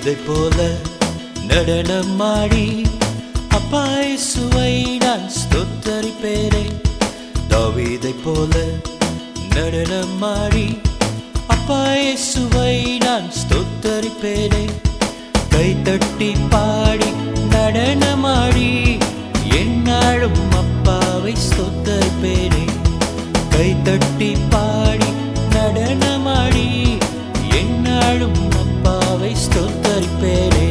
தவிதை போல நடனமாடி அப்பாய் சுவை நான் ஸ்தோத்தரிப்பேனே தவிதை போல நடனமாடி அப்பாய் சுவை நான் ஸ்தோத்தரிப்பேனே கைத்தட்டி பாடி நடனமாடி என்னாலும் அப்பாவை ஸ்தோத்தரிப்பேனே கைத்தட்டி பாடி நடனமாடி என்னாலும் அப்பாவை ஸ்தோத்தரிப்பேனே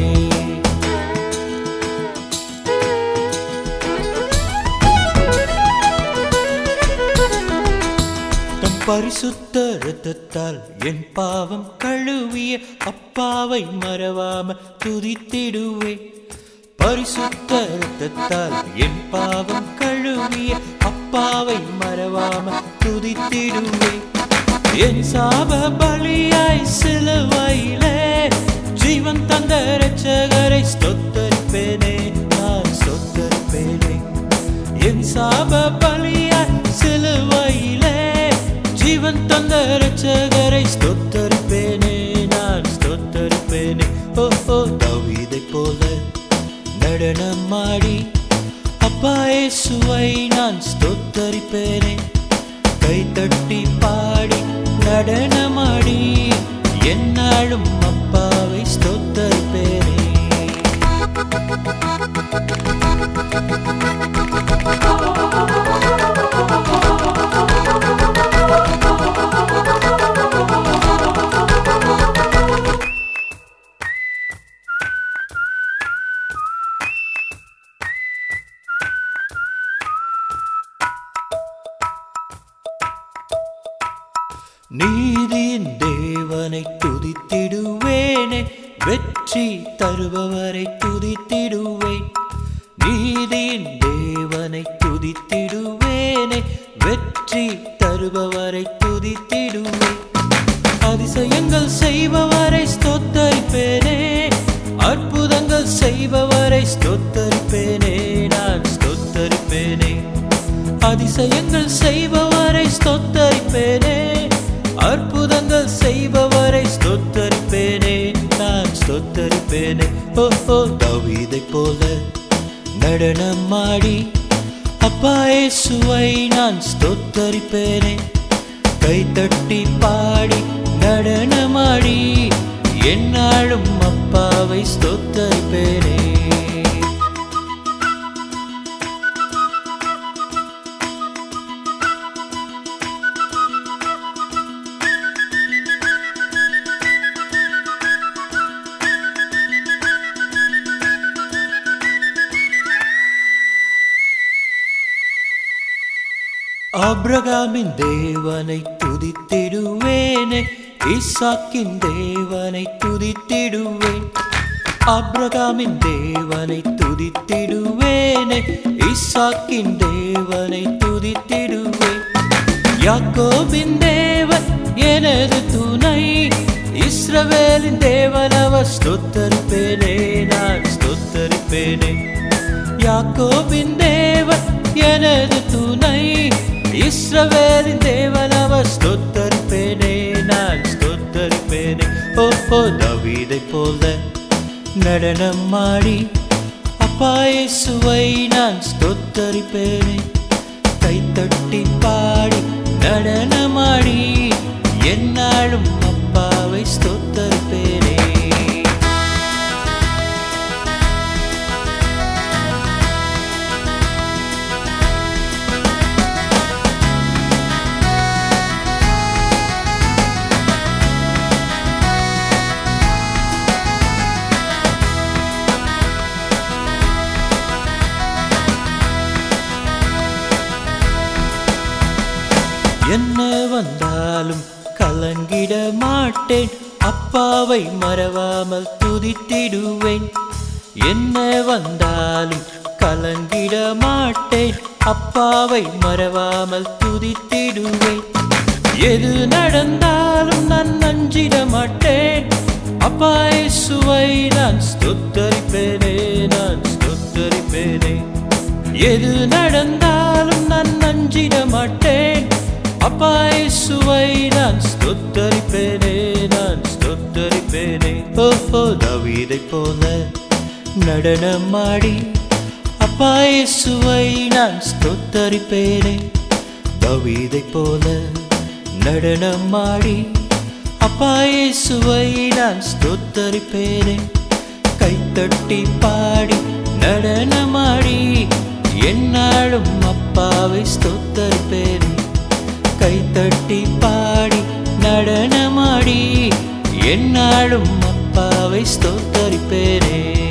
தம் பரிசுத்த இரத்தத்தால் என் பாவம் கழுவிய அப்பாவை மறவாம துதித்திடுவேன் பரிசுத்த இரத்தத்தால் என் பாவம் கழுவிய அப்பாவை மறவாம துதித்திடுவேன் என் சாப பலியாய் சிலுவையிலே ஜீவன் தந்த ரட்சகரை ஸ்தோத்தரிப்பேனே நான் ஸ்தோத்தரிப்பேனே என் சாப பலியாய் சிலுவையிலே ஜீவன் தந்த ரட்சகரை ஸ்தோத்தரிப்பேனே நான் ஸ்தோத்தரிப்பேனே ஓ ஓ தவிதை போல நடனமாடி அப்பாயே சுவை நான் ஸ்தோத்தரிப்பேனே கைத்தட்டி பாடி நடனமாடி என்னாலும் அப்பாவை ஸ்தோத்தரிப்பேனே நீதியின் தேவனை துதித்திடுவேனே வெற்றி தருபவரை துதித்திடுவேன் நீதியின் தேவனை துதித்திடுவேனே வெற்றி தருபவரை துதித்திடுவேன் அதிசயங்கள் செய்பவரை ஸ்தோத்தரிப்பேனே அற்புதங்கள் செய்பவரை ஸ்தோத்தரிப்பேனே நான் ஸ்தோத்தரிப்பேனே அதிசயங்கள் செய்பவரை ஸ்தோத்தரிப்பேனே அற்புதங்கள் செய்பவரை ஸ்தோத்தரிப்பேனே நான் ஸ்தோத்தரிப்பேனே ஓ ஓ தவிதை போல நடனமாடி அப்பாயே சுவை நான் ஸ்தோத்தரிப்பேனே கைத்தட்டி பாடி நடனமாடி என்னாலும் அப்பாவை ஸ்தோத்தரிப்பேனே ஆபிரகாமின் தேவனை துதித்திடுவேனே ஈசாக்கின் தேவனை துதித்திடுவேன் ஆபிரகாமின் தேவனை துதித்திடுவேனே ஈசாக்கின் தேவனை துதித்திடுவேன் யாக்கோபின் தேவன் எனது துணை இஸ்ரவேலின் தேவன் அவர் ஸ்தோத்தரிப்பேனே நான் ஸ்தோத்தரிப்பேனே யாக்கோபின் தேவன் எனது துணை இஸ்ரவேலின் தேவன் அவர் ஸ்தோத்தரிப்பேனே நான் ஸ்தோத்தரிப்பேனே ஓ ஓ தவீதை போல நடனமாடி அப்பாயே சுவை நான் ஸ்தோத்தரிப்பேனே கைத்தட்டி பாடி நடனமாடி என்னாலும் அப்பாவை ஸ்தோத்தரிப்பேனே என்ன வந்தாலும் கலங்கிட மாட்டேன் அப்பாவை மறவாமல் துதித்திடுவேன் என்ன வந்தாலும் கலங்கிட மாட்டேன் அப்பாவை மறவாமல் துதித்திடுவேன் எது நடந்தாலும் நான் நஞ்சிட மாட்டேன் அப்பாய் சுவை நான் ஸ்தோத்தரிப்பேனே நான் ஸ்தோத்தரிப்பேனே எது நடந்தாலும் நான் நஞ்சிட மாட்டேன் அப்பா இயேசுவை நான் ஸ்தோத்தரிப்பேனே நான் ஸ்தோத்தரிப்பேனே ஓஹோ தாவீதை போல நடனமாடி அப்பா இயேசுவை நான் ஸ்தோத்தரிப்பேனே தாவீதை போல நடனமாடி அப்பா இயேசுவை நான் ஸ்தோத்தரிப்பேனே கைத்தட்டி பாடி நடனமாடி என்னாலும் அப்பாவை ஸ்தோத்தரிப்பேனே கைத்தட்டி பாடி நடனமாடி என்னாலும் அப்பாவை ஸ்தோத்தரிப்பேனே